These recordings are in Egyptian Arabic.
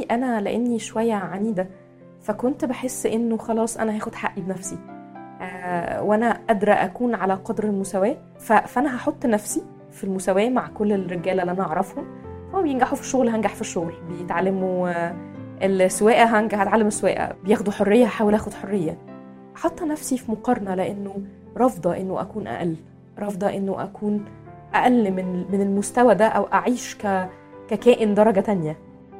انا لاني شويه عنيده فكنت بحس انه خلاص انا هاخد حقي بنفسي آه وانا قادره اكون على قدر المساواه ف- فانا هحط نفسي في المساواه مع كل الرجاله اللي انا اعرفهم هو بينجحوا في الشغل هنجح في الشغل بيتعلموا آه، السواقه هنجح هتعلم السواقه بياخدوا حريه هحاول اخد حريه حاطه نفسي في مقارنه لانه رافضه انه اكون اقل رافضه انه اكون اقل من من المستوى ده او اعيش ك ككائن درجه تانية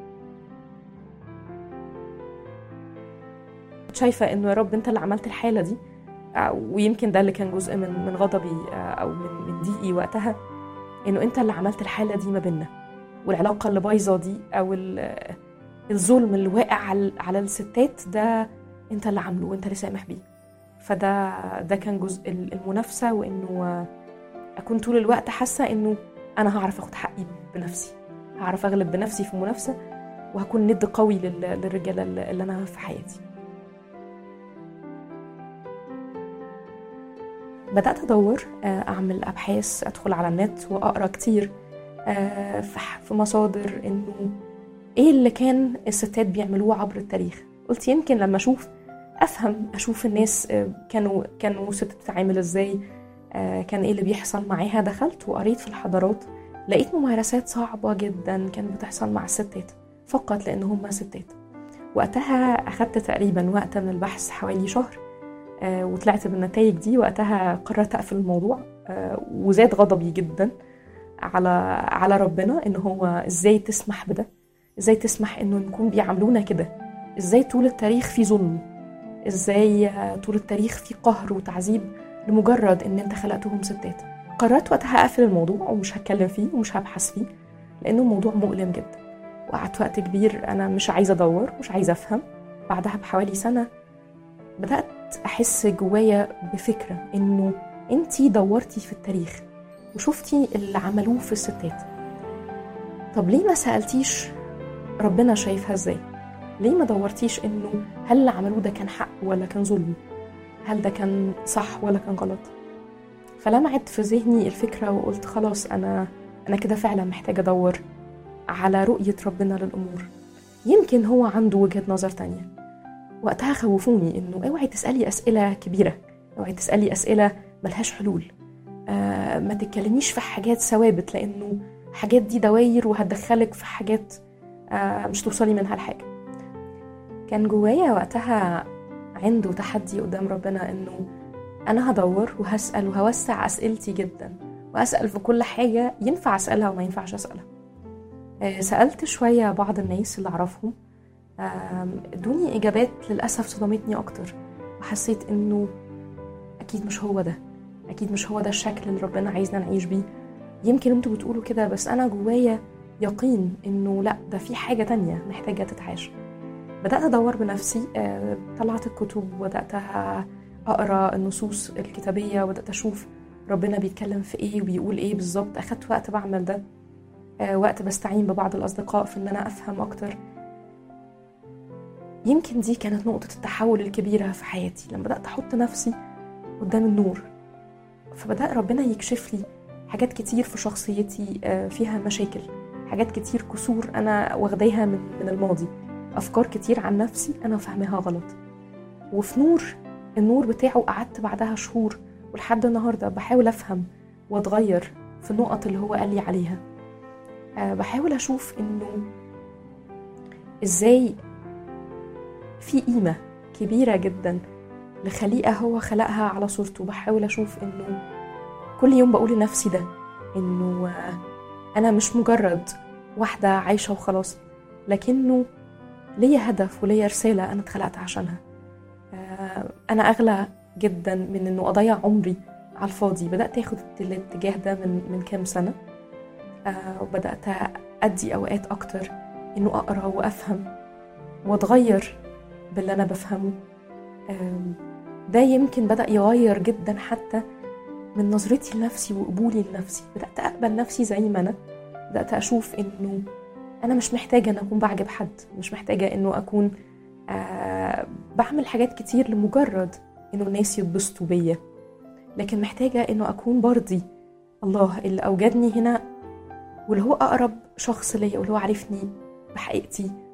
شايفه انه يا رب انت اللي عملت الحاله دي آه، ويمكن ده اللي كان جزء من من غضبي آه، او من من ضيقي وقتها انه انت اللي عملت الحاله دي ما بيننا والعلاقه اللي بايظه دي او ال- الظلم اللي واقع على على الستات ده انت اللي عامله وانت اللي سامح بيه فده ده كان جزء ال- المنافسه وانه آه، اكون طول الوقت حاسه انه انا هعرف اخد حقي بنفسي هعرف اغلب بنفسي في المنافسه وهكون ند قوي لل- للرجاله اللي اللي انا في حياتي بدأت أدور آه، أعمل أبحاث أدخل على النت وأقرأ كتير آه، في ح- في مصادر إنه إيه اللي كان الستات بيعملوه عبر التاريخ قلت يمكن لما أشوف أفهم أشوف الناس آه، كانوا كانوا ست بتتعامل إزاي آه، كان إيه اللي بيحصل معاها دخلت وقريت في الحضارات لقيت ممارسات صعبة جدا كانت بتحصل مع الستات فقط لأن هم ستات وقتها أخدت تقريبا وقت من البحث حوالي شهر آه، وطلعت بالنتائج دي وقتها قررت اقفل الموضوع آه، وزاد غضبي جدا على على ربنا ان هو ازاي تسمح بده ازاي تسمح انه نكون بيعاملونا كده ازاي طول التاريخ في ظلم ازاي آه، طول التاريخ في قهر وتعذيب لمجرد ان انت خلقتهم ستات قررت وقتها اقفل الموضوع ومش هتكلم فيه ومش هبحث فيه لانه الموضوع مؤلم جدا وقعدت وقت كبير انا مش عايزه ادور مش عايزه افهم بعدها بحوالي سنه بدات احس جوايا بفكره انه انتي دورتي في التاريخ وشفتي اللي عملوه في الستات طب ليه ما سالتيش ربنا شايفها ازاي ليه ما دورتيش انه هل اللي عملوه ده كان حق ولا كان ظلم هل ده كان صح ولا كان غلط فلمعت في ذهني الفكره وقلت خلاص انا انا كده فعلا محتاجه ادور على رؤيه ربنا للامور يمكن هو عنده وجهه نظر تانية وقتها خوفوني انه اوعي تسالي اسئله كبيره اوعي تسالي اسئله ملهاش حلول آه ما تتكلميش في حاجات ثوابت لانه حاجات دي دواير وهتدخلك في حاجات آه مش توصلي منها لحاجه كان جوايا وقتها عنده تحدي قدام ربنا انه انا هدور وهسال وهوسع اسئلتي جدا واسال في كل حاجه ينفع اسالها وما ينفعش اسالها آه سالت شويه بعض الناس اللي اعرفهم آم، ادوني اجابات للاسف صدمتني اكتر وحسيت انه اكيد مش هو ده اكيد مش هو ده الشكل اللي ربنا عايزنا نعيش بيه يمكن انتوا بتقولوا كده بس انا جوايا يقين انه لا ده في حاجه تانية محتاجه تتعاش بدات ادور بنفسي آه، طلعت الكتب وبدات اقرا النصوص الكتابيه وبدات اشوف ربنا بيتكلم في ايه وبيقول ايه بالظبط اخدت وقت بعمل ده آه، وقت بستعين ببعض الاصدقاء في ان انا افهم اكتر يمكن دي كانت نقطة التحول الكبيرة في حياتي لما بدأت أحط نفسي قدام النور فبدأ ربنا يكشف لي حاجات كتير في شخصيتي آه، فيها مشاكل حاجات كتير كسور أنا واخداها من من الماضي أفكار كتير عن نفسي أنا فاهماها غلط وفي نور النور بتاعه قعدت بعدها شهور ولحد النهاردة بحاول أفهم وأتغير في النقط اللي هو قال لي عليها أه بحاول أشوف إنه إزاي في قيمة كبيرة جدا لخليقة هو خلقها على صورته بحاول أشوف إنه كل يوم بقول لنفسي ده إنه آه، أنا مش مجرد واحدة عايشة وخلاص لكنه ليا هدف وليا رسالة أنا اتخلقت عشانها آه، أنا أغلى جدا من إنه أضيع عمري على الفاضي بدأت أخد الاتجاه ده من من كام سنة آه، وبدأت أدي أوقات أكتر إنه أقرأ وأفهم وأتغير باللي أنا بفهمه آم، ده يمكن بدأ يغير جدا حتى من نظرتي لنفسي وقبولي لنفسي بدأت أقبل نفسي زي ما أنا بدأت أشوف إنه أنا مش محتاجة إن أكون بعجب حد مش محتاجة إنه أكون آه بعمل حاجات كتير لمجرد إنه الناس يتبسطوا بيا لكن محتاجة إنه أكون برضي الله اللي أوجدني هنا واللي هو أقرب شخص ليا واللي هو عارفني بحقيقتي